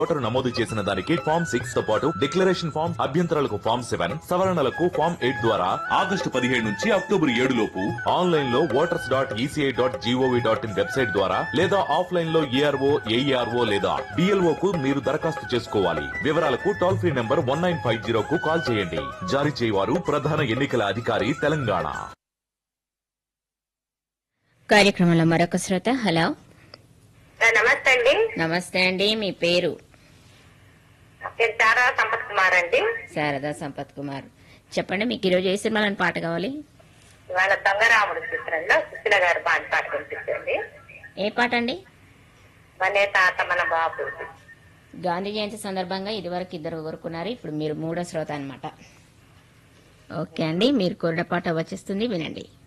voter నమోదు చేసిన దానికి ఫామ్ సిక్స్ తో పాటు డిక్లరేషన్ ఫామ్ అభ్యంతరాలకు ఫామ్ సెవెన్ సవరణలకు ఫామ్ ఎయిట్ ద్వారా ఆగస్టు పదిహేడు నుంచి అక్టోబర్ ఏడు లోపు ఆన్లైన్ లో voters dot ECI dot gov dot in website ద్వారా లేదా ఆఫ్లైన్ లో ఏఆర్ఓ ఏఈఆర్ఓ లేదా డిఎల్ఓ కు మీరు దరఖాస్తు చేసుకోవాలి వివరాలకు toll free number one nine five zero కు కాల్ చేయండి జారీ చేయవారు ప్రధాన ఎన్నికల అధికారి తెలంగాణ కార్యక్రమంలో మరొక శ్రోత హలో నమస్తే అండి నమస్తే అండి మీ పేరు నేను చారా సంపత్ కుమార్ అండి శారదా సంపత్ కుమార్ చెప్పండి మీకు ఈరోజు ఏ సినిమాలని పాట కావాలి ఇవాళ దొంగరాముడు చిత్రంలో సుశీల గారు బాగా పాట కనిపించండి ఏ పాట అండి మనే తాత మన బాబు గాంధీ జయంతి సందర్భంగా ఇదివరకు ఇద్దరు కోరుకున్నారు ఇప్పుడు మీరు మూడో శ్రోత అన్నమాట ఓకే అండి మీరు కోరిన పాట వచ్చేస్తుంది వినండి